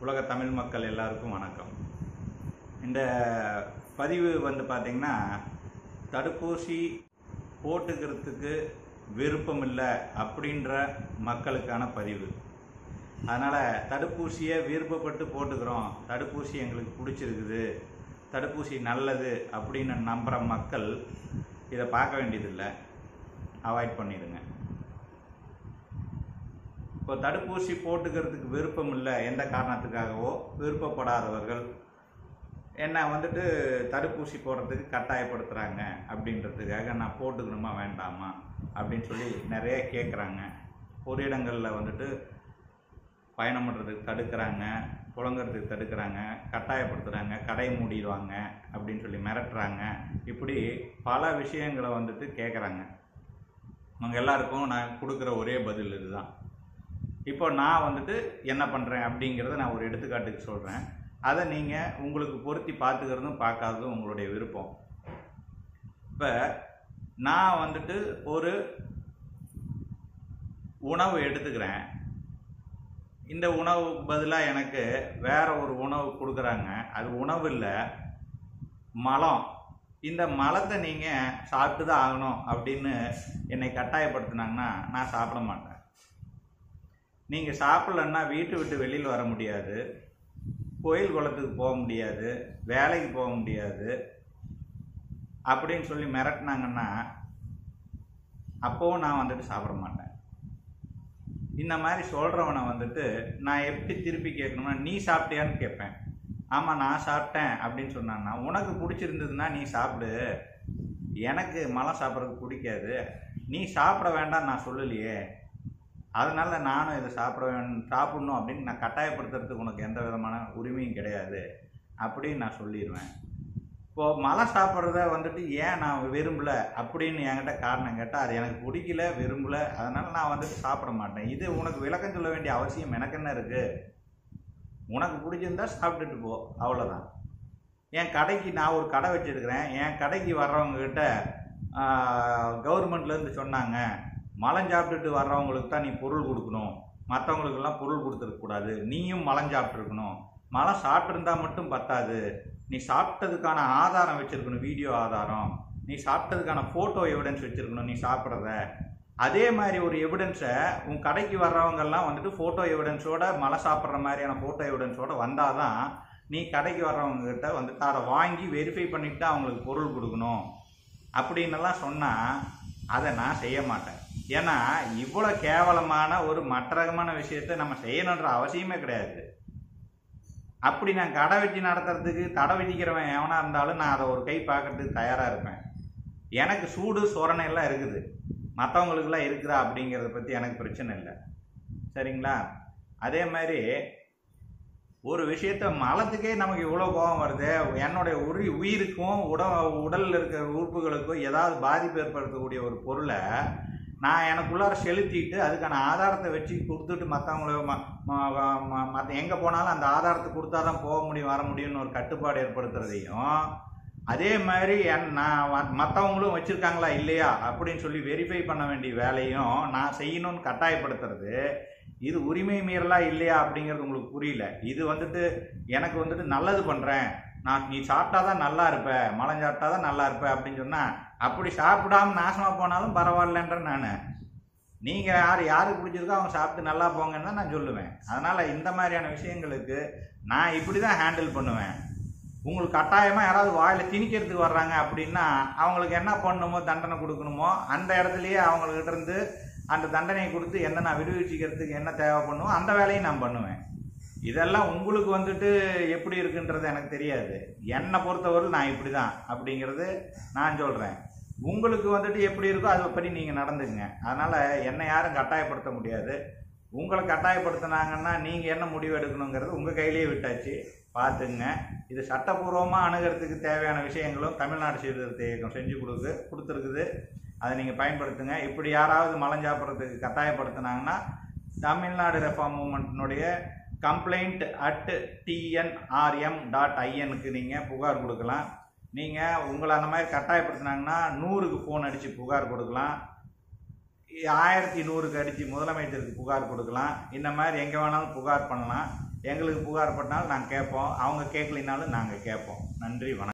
உலக தமிழ் மக்கள் எல்லாருக்கும் வணக்கம் இந்த பதிவு வந்து பார்த்திங்கன்னா தடுப்பூசி போட்டுக்கிறதுக்கு விருப்பம் இல்லை அப்படின்ற மக்களுக்கான பதிவு அதனால் தடுப்பூசியை விருப்பப்பட்டு போட்டுக்கிறோம் தடுப்பூசி எங்களுக்கு பிடிச்சிருக்குது தடுப்பூசி நல்லது அப்படின்னு நம்புகிற மக்கள் இதை பார்க்க வேண்டியதில்லை அவாய்ட் பண்ணிடுங்க இப்போ தடுப்பூசி போட்டுக்கிறதுக்கு விருப்பம் இல்லை எந்த காரணத்துக்காகவோ விருப்பப்படாதவர்கள் என்ன வந்துட்டு தடுப்பூசி போடுறதுக்கு கட்டாயப்படுத்துகிறாங்க அப்படின்றதுக்காக நான் போட்டுக்கணுமா வேண்டாமா அப்படின்னு சொல்லி நிறைய கேட்குறாங்க ஒரு இடங்களில் வந்துட்டு பயணம் பண்ணுறதுக்கு தடுக்கிறாங்க புழங்குறதுக்கு தடுக்கிறாங்க கட்டாயப்படுத்துகிறாங்க கடை மூடிடுவாங்க அப்படின்னு சொல்லி மிரட்டுறாங்க இப்படி பல விஷயங்களை வந்துட்டு கேட்குறாங்க அவங்க எல்லாருக்கும் நான் கொடுக்குற ஒரே பதில் இதுதான் இப்போ நான் வந்துட்டு என்ன பண்ணுறேன் அப்படிங்கிறத நான் ஒரு எடுத்துக்காட்டுக்கு சொல்கிறேன் அதை நீங்கள் உங்களுக்கு பொருத்தி பார்த்துக்கிறதும் பார்க்காததும் உங்களுடைய விருப்பம் இப்போ நான் வந்துட்டு ஒரு உணவு எடுத்துக்கிறேன் இந்த உணவுக்கு பதிலாக எனக்கு வேற ஒரு உணவு கொடுக்குறாங்க அது உணவு இல்லை மலம் இந்த மலத்தை நீங்கள் சாப்பிட்டு தான் ஆகணும் அப்படின்னு என்னை கட்டாயப்படுத்தினாங்கன்னா நான் சாப்பிட மாட்டேன் நீங்கள் சாப்பிட்லன்னா வீட்டை விட்டு வெளியில் வர முடியாது கோயில் குளத்துக்கு போக முடியாது வேலைக்கு போக முடியாது அப்படின்னு சொல்லி மிரட்டினாங்கன்னா அப்போவும் நான் வந்துட்டு சாப்பிட மாட்டேன் இந்த மாதிரி சொல்கிறவனை வந்துட்டு நான் எப்படி திருப்பி கேட்கணும்னா நீ சாப்பிட்டியான்னு கேட்பேன் ஆமாம் நான் சாப்பிட்டேன் அப்படின்னு சொன்னான்னா உனக்கு பிடிச்சிருந்ததுன்னா நீ சாப்பிடு எனக்கு மலம் சாப்பிட்றதுக்கு பிடிக்காது நீ சாப்பிட வேண்டாம் நான் சொல்லலையே அதனால நானும் இதை சாப்பிட வேணும் சாப்பிடணும் அப்படின்னு நான் கட்டாயப்படுத்துறதுக்கு உனக்கு எந்த விதமான உரிமையும் கிடையாது அப்படின்னு நான் சொல்லிடுவேன் இப்போது மலை சாப்பிட்றத வந்துட்டு ஏன் நான் விரும்பல அப்படின்னு என்கிட்ட காரணம் கேட்டால் அது எனக்கு பிடிக்கல விரும்பல அதனால் நான் வந்துட்டு சாப்பிட மாட்டேன் இது உனக்கு விளக்கம் சொல்ல வேண்டிய அவசியம் எனக்கு என்ன இருக்குது உனக்கு பிடிச்சிருந்தா சாப்பிட்டுட்டு போ அவ்வளோதான் என் கடைக்கு நான் ஒரு கடை வச்சுருக்கிறேன் என் கடைக்கு வர்றவங்கக்கிட்ட கவர்மெண்ட்லேருந்து சொன்னாங்க மலம் சாப்பிட்டுட்டு வர்றவங்களுக்கு தான் நீ பொருள் கொடுக்கணும் மற்றவங்களுக்கெல்லாம் பொருள் கொடுத்துருக்கக்கூடாது நீயும் மலம் சாப்பிட்ருக்கணும் மலம் சாப்பிட்ருந்தா மட்டும் பத்தாது நீ சாப்பிட்டதுக்கான ஆதாரம் வச்சுருக்கணும் வீடியோ ஆதாரம் நீ சாப்பிட்டதுக்கான ஃபோட்டோ எவிடன்ஸ் வச்சுருக்கணும் நீ சாப்பிட்றத அதே மாதிரி ஒரு எவிடன்ஸை உன் கடைக்கு வர்றவங்கெல்லாம் வந்துட்டு ஃபோட்டோ எவிடன்ஸோட மலை சாப்பிட்ற மாதிரியான ஃபோட்டோ எவிடன்ஸோட வந்தால் தான் நீ கடைக்கு வர்றவங்ககிட்ட வந்துட்டு அதை வாங்கி வெரிஃபை பண்ணிட்டு தான் அவங்களுக்கு பொருள் கொடுக்கணும் அப்படின்னெல்லாம் சொன்னால் அதை நான் செய்ய மாட்டேன் ஏன்னா இவ்வளோ கேவலமான ஒரு மற்றகமான விஷயத்த நம்ம செய்யணுன்ற அவசியமே கிடையாது அப்படி நான் கடை வச்சு நடத்துறதுக்கு தடை விதிக்கிறவன் எவனா இருந்தாலும் நான் அதை ஒரு கை பார்க்கறதுக்கு தயாராக இருப்பேன் எனக்கு சூடு சோரணை எல்லாம் இருக்குது மற்றவங்களுக்கெல்லாம் இருக்குதா அப்படிங்கிறத பற்றி எனக்கு பிரச்சனை இல்லை சரிங்களா அதே மாதிரி ஒரு விஷயத்த மலத்துக்கே நமக்கு இவ்வளோ கோபம் வருது என்னுடைய உரி உயிருக்கும் உட உடலில் இருக்கிற உறுப்புகளுக்கும் ஏதாவது பாதிப்பு ஏற்படுத்தக்கூடிய ஒரு பொருளை நான் எனக்குள்ளார செலுத்திட்டு அதுக்கான ஆதாரத்தை வச்சு கொடுத்துட்டு மற்றவங்கள மற்ற எங்கே போனாலும் அந்த ஆதாரத்தை கொடுத்தா தான் போக முடியும் வர முடியும்னு ஒரு கட்டுப்பாடு ஏற்படுத்துறதையும் அதே மாதிரி என் நான் மற்றவங்களும் வச்சுருக்காங்களா இல்லையா அப்படின்னு சொல்லி வெரிஃபை பண்ண வேண்டிய வேலையும் நான் செய்யணும்னு கட்டாயப்படுத்துறது இது உரிமை மீறலா இல்லையா அப்படிங்கிறது உங்களுக்கு புரியல இது வந்துட்டு எனக்கு வந்துட்டு நல்லது பண்ணுறேன் நான் நீ சாப்பிட்டா தான் நல்லா இருப்ப மலம் சாப்பிட்டா தான் நல்லா இருப்ப அப்படின்னு சொன்னால் அப்படி சாப்பிடாம நாசமாக போனாலும் பரவாயில்லன்ற நான் நீங்கள் யார் யாருக்கு பிடிச்சிருக்கோ அவங்க சாப்பிட்டு நல்லா போங்கன்னு தான் நான் சொல்லுவேன் அதனால் இந்த மாதிரியான விஷயங்களுக்கு நான் இப்படி தான் ஹேண்டில் பண்ணுவேன் உங்களுக்கு கட்டாயமாக யாராவது வாயில் திணிக்கிறதுக்கு வர்றாங்க அப்படின்னா அவங்களுக்கு என்ன பண்ணணுமோ தண்டனை கொடுக்கணுமோ அந்த இடத்துலையே அவங்கக்கிட்ட இருந்து அந்த தண்டனையை கொடுத்து என்ன நான் விடுவிச்சிக்கிறதுக்கு என்ன தேவைப்படணுமோ அந்த வேலையும் நான் பண்ணுவேன் இதெல்லாம் உங்களுக்கு வந்துட்டு எப்படி இருக்குன்றது எனக்கு தெரியாது என்னை பொறுத்தவரை நான் இப்படி தான் அப்படிங்கிறது நான் சொல்கிறேன் உங்களுக்கு வந்துட்டு எப்படி இருக்கோ அதை படி நீங்கள் நடந்துங்க அதனால் என்னை யாரும் கட்டாயப்படுத்த முடியாது உங்களை கட்டாயப்படுத்தினாங்கன்னா நீங்கள் என்ன முடிவு எடுக்கணுங்கிறது உங்கள் கையிலேயே விட்டாச்சு பார்த்துங்க இது சட்டப்பூர்வமாக அணுகிறதுக்கு தேவையான விஷயங்களும் தமிழ்நாடு சீர்திருத்த இயக்கம் செஞ்சு கொடுக்கு கொடுத்துருக்குது அதை நீங்கள் பயன்படுத்துங்க இப்படி யாராவது மலம் சாப்பிட்றதுக்கு கட்டாயப்படுத்தினாங்கன்னா தமிழ்நாடு ரெஃபார்ம் மூமெண்ட்டினுடைய கம்ப்ளைண்ட் அட் டிஎன்ஆர்எம் டாட் ஐஎனுக்கு நீங்கள் புகார் கொடுக்கலாம் நீங்கள் உங்களை அந்த மாதிரி கட்டாயப்படுத்தினாங்கன்னா நூறுக்கு ஃபோன் அடித்து புகார் கொடுக்கலாம் ஆயிரத்தி நூறுக்கு அடித்து முதலமைச்சருக்கு புகார் கொடுக்கலாம் இந்த மாதிரி எங்கே வேணாலும் புகார் பண்ணலாம் எங்களுக்கு புகார் பண்ணாலும் நாங்கள் கேட்போம் அவங்க கேட்கலினாலும் நாங்கள் கேட்போம் நன்றி வணக்கம்